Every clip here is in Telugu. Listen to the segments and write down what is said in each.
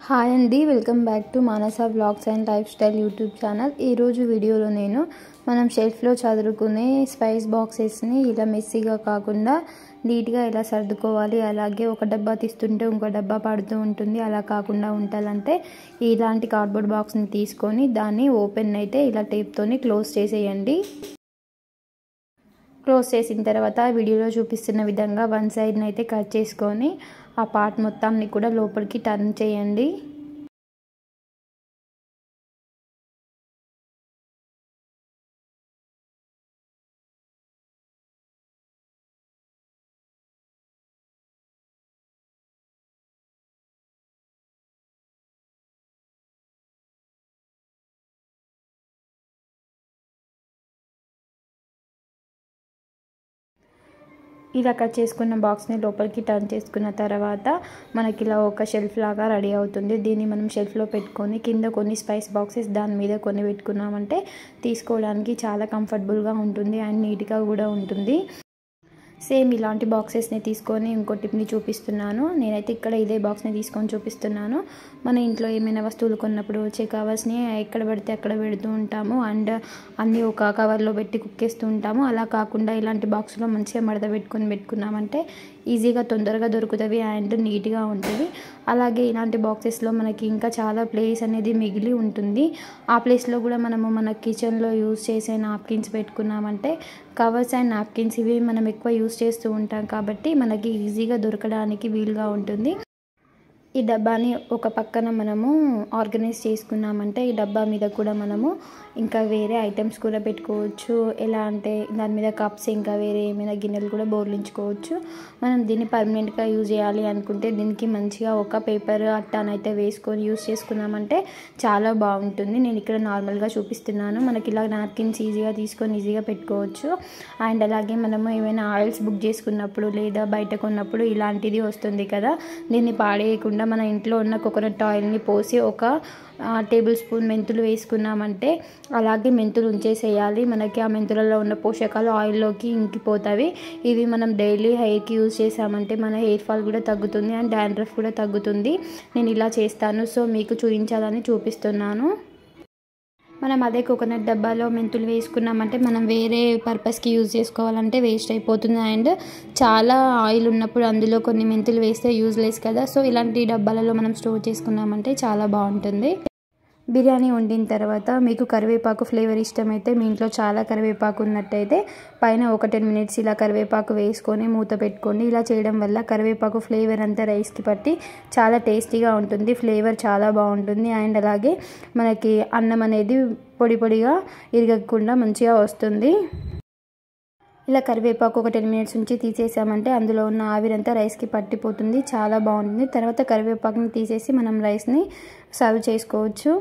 హాయ్ అండి welcome back to Manasa blogs and lifestyle YouTube channel ఈరోజు వీడియోలో నేను మనం షెల్ఫ్లో చదువుకునే స్పైస్ బాక్సెస్ని ఇలా మెస్సీగా కాకుండా నీట్గా ఎలా సర్దుకోవాలి అలాగే ఒక డబ్బా తీస్తుంటే ఇంకో డబ్బా పడుతూ ఉంటుంది అలా కాకుండా ఉండాలంటే ఇలాంటి కార్డ్బోర్డ్ బాక్స్ని తీసుకొని దాన్ని ఓపెన్ అయితే ఇలా టేప్తోని క్లోజ్ చేసేయండి క్లోజ్ చేసిన తర్వాత వీడియోలో చూపిస్తున్న విధంగా వన్ సైడ్ని అయితే కట్ చేసుకొని ఆ పార్ట్ మొత్తాన్ని కూడా లోపలికి టర్న్ చేయండి ఇలా కట్ చేసుకున్న బాక్స్ని లోపలికి టర్న్ చేసుకున్న తర్వాత మనకి ఇలా ఒక షెల్ఫ్ లాగా రెడీ అవుతుంది దీన్ని మనం షెల్ఫ్లో పెట్టుకొని కింద కొన్ని స్పైస్ బాక్సెస్ దాని మీద కొన్ని పెట్టుకున్నామంటే తీసుకోవడానికి చాలా కంఫర్టబుల్గా ఉంటుంది అండ్ నీట్గా కూడా ఉంటుంది సేమ్ ఇలాంటి బాక్సెస్ని తీసుకొని ఇంకో టిప్ని చూపిస్తున్నాను నేనైతే ఇక్కడ ఇదే బాక్స్ని తీసుకొని చూపిస్తున్నాను మన ఇంట్లో ఏమైనా వస్తువులు కొన్నప్పుడు వచ్చే కవర్స్ని ఎక్కడ పడితే అక్కడ పెడుతూ ఉంటాము అండ్ అన్నీ ఒక కవర్లో పెట్టి కుక్కేస్తూ ఉంటాము అలా కాకుండా ఇలాంటి బాక్స్లో మంచిగా మడత పెట్టుకొని పెట్టుకున్నామంటే ఈజీగా తొందరగా దొరుకుతుంది అండ్ నీట్గా ఉంటుంది అలాగే ఇలాంటి బాక్సెస్లో మనకి ఇంకా చాలా ప్లేస్ అనేది మిగిలి ఉంటుంది ఆ ప్లేస్లో కూడా మనము మన కిచెన్లో యూజ్ చేసే నాప్కిన్స్ పెట్టుకున్నామంటే కవర్స్ అండ్ నాప్కిన్స్ ఇవి మనం ఎక్కువ యూజ్ చేస్తూ ఉంటాం కాబట్టి మనకి ఈజీగా దొరకడానికి వీలుగా ఉంటుంది ఈ డబ్బాని ఒక పక్కన మనము ఆర్గనైజ్ చేసుకున్నామంటే ఈ డబ్బా మీద కూడా మనము ఇంకా వేరే ఐటమ్స్ కూడా పెట్టుకోవచ్చు ఎలా అంటే దాని మీద కప్స్ ఇంకా వేరే ఏమైనా గిన్నెలు కూడా బోర్లించుకోవచ్చు మనం దీన్ని పర్మనెంట్గా యూజ్ చేయాలి అనుకుంటే దీనికి మంచిగా ఒక పేపర్ అట్టానైతే వేసుకొని యూజ్ చేసుకున్నామంటే చాలా బాగుంటుంది నేను ఇక్కడ నార్మల్గా చూపిస్తున్నాను మనకి ఇలా నాప్కిన్స్ ఈజీగా తీసుకొని ఈజీగా పెట్టుకోవచ్చు అండ్ అలాగే మనము ఏమైనా ఆయిల్స్ బుక్ చేసుకున్నప్పుడు లేదా బయట కొన్నప్పుడు ఇలాంటిది వస్తుంది కదా దీన్ని పాడేయకుండా మన ఇంట్లో ఉన్న కోకోనట్ ఆయిల్ని పోసి ఒక టేబుల్ స్పూన్ మెంతులు వేసుకున్నామంటే అలాగే మెంతులు ఉంచేసేయాలి మనకి ఆ మెంతులలో ఉన్న పోషకాలు ఆయిల్లోకి ఇంకిపోతాయి ఇవి మనం డైలీ హెయిర్కి యూజ్ చేసామంటే మన హెయిర్ ఫాల్ కూడా తగ్గుతుంది అండ్ డాండ్రఫ్ కూడా తగ్గుతుంది నేను ఇలా చేస్తాను సో మీకు చూపించాలని చూపిస్తున్నాను మనం అదే కోకోనట్ డబ్బాలో మెంతులు వేసుకున్నామంటే మనం వేరే పర్పస్కి యూజ్ చేసుకోవాలంటే వేస్ట్ అయిపోతుంది అండ్ చాలా ఆయిల్ ఉన్నప్పుడు అందులో కొన్ని మెంతులు వేస్తే యూజ్లెస్ కదా సో ఇలాంటి డబ్బాలలో మనం స్టోర్ చేసుకున్నామంటే చాలా బాగుంటుంది బిర్యానీ వండిన తర్వాత మీకు కరివేపాకు ఫ్లేవర్ ఇష్టమైతే మీ ఇంట్లో చాలా కరివేపాకు ఉన్నట్టయితే పైన ఒక టెన్ మినిట్స్ ఇలా కరివేపాకు వేసుకొని మూత పెట్టుకోండి ఇలా చేయడం వల్ల కరివేపాకు ఫ్లేవర్ అంతా రైస్కి పట్టి చాలా టేస్టీగా ఉంటుంది ఫ్లేవర్ చాలా బాగుంటుంది అండ్ అలాగే మనకి అన్నం అనేది పొడి పొడిగా ఇరగకుండా మంచిగా వస్తుంది ఇలా కరివేపాకు ఒక టెన్ మినిట్స్ నుంచి తీసేసామంటే అందులో ఉన్న ఆవిరంతా రైస్కి పట్టిపోతుంది చాలా బాగుంటుంది తర్వాత కరివేపాకుని తీసేసి మనం రైస్ని సర్వ్ చేసుకోవచ్చు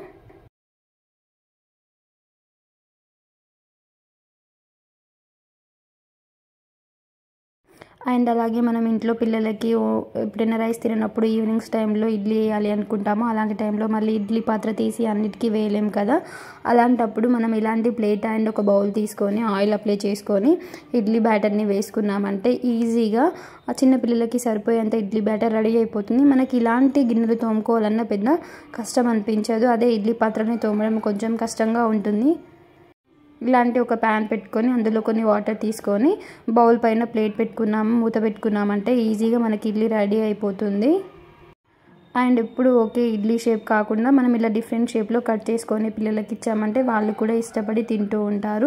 అండ్ అలాగే మనం ఇంట్లో పిల్లలకి ఎప్పుడైనా రైస్ తిననప్పుడు ఈవినింగ్స్ టైంలో ఇడ్లీ వేయాలి అనుకుంటామో అలాంటి టైంలో మళ్ళీ ఇడ్లీ పాత్ర తీసి అన్నిటికీ వేయలేం కదా అలాంటప్పుడు మనం ఇలాంటి ప్లేట్ అండ్ ఒక బౌల్ తీసుకొని ఆయిల్ అప్లై చేసుకొని ఇడ్లీ బ్యాటర్ని వేసుకున్నామంటే ఈజీగా ఆ చిన్న పిల్లలకి సరిపోయేంత ఇడ్లీ బ్యాటర్ రెడీ అయిపోతుంది మనకి ఇలాంటి గిన్నెలు తోముకోవాలన్న పెద్ద కష్టం అనిపించదు అదే ఇడ్లీ పాత్రని తోమడం కొంచెం కష్టంగా ఉంటుంది ఇలాంటి ఒక ప్యాన్ పెట్టుకొని అందులో కొన్ని వాటర్ తీసుకొని బౌల్ పైన ప్లేట్ పెట్టుకున్నాము మూత పెట్టుకున్నామంటే ఈజీగా మనకి ఇడ్లీ రెడీ అయిపోతుంది అండ్ ఇప్పుడు ఓకే ఇడ్లీ షేప్ కాకుండా మనం ఇలా డిఫరెంట్ షేప్లో కట్ చేసుకొని పిల్లలకి ఇచ్చామంటే వాళ్ళు కూడా ఇష్టపడి తింటూ ఉంటారు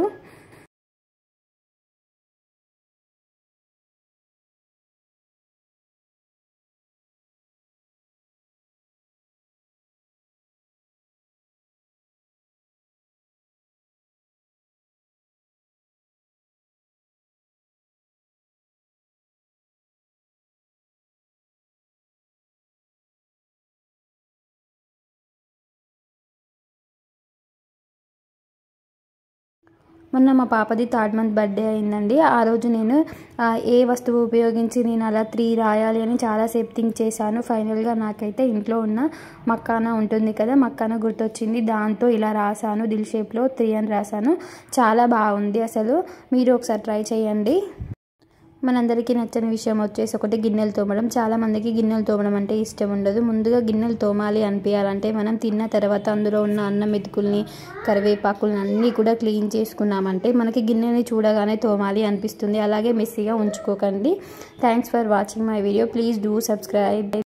మొన్న మా పాపది థర్డ్ మంత్ బర్త్డే అయిందండి ఆ రోజు నేను ఏ వస్తువు ఉపయోగించి నేను అలా త్రీ రాయాలి అని చాలాసేపు థింక్ చేశాను ఫైనల్గా నాకైతే ఇంట్లో ఉన్న మక్కానా ఉంటుంది కదా మక్కానా గుర్తొచ్చింది దాంతో ఇలా రాశాను దిల్ షేప్లో త్రీ అని రాశాను చాలా బాగుంది అసలు మీరు ఒకసారి ట్రై చేయండి మనందరికీ నచ్చని విషయం వచ్చేసి ఒకటి గిన్నెలు తోమడం చాలామందికి గిన్నెలు తోమడం అంటే ఇష్టం ఉండదు ముందుగా గిన్నెలు తోమాలి అనిపించాలంటే మనం తిన్న తర్వాత అందులో ఉన్న అన్నం మెతుకుల్ని కరివేపాకుల్ని అన్నీ కూడా క్లీన్ చేసుకున్నామంటే మనకి గిన్నెని చూడగానే తోమాలి అనిపిస్తుంది అలాగే మెస్సీగా ఉంచుకోకండి thanks for watching my video please do subscribe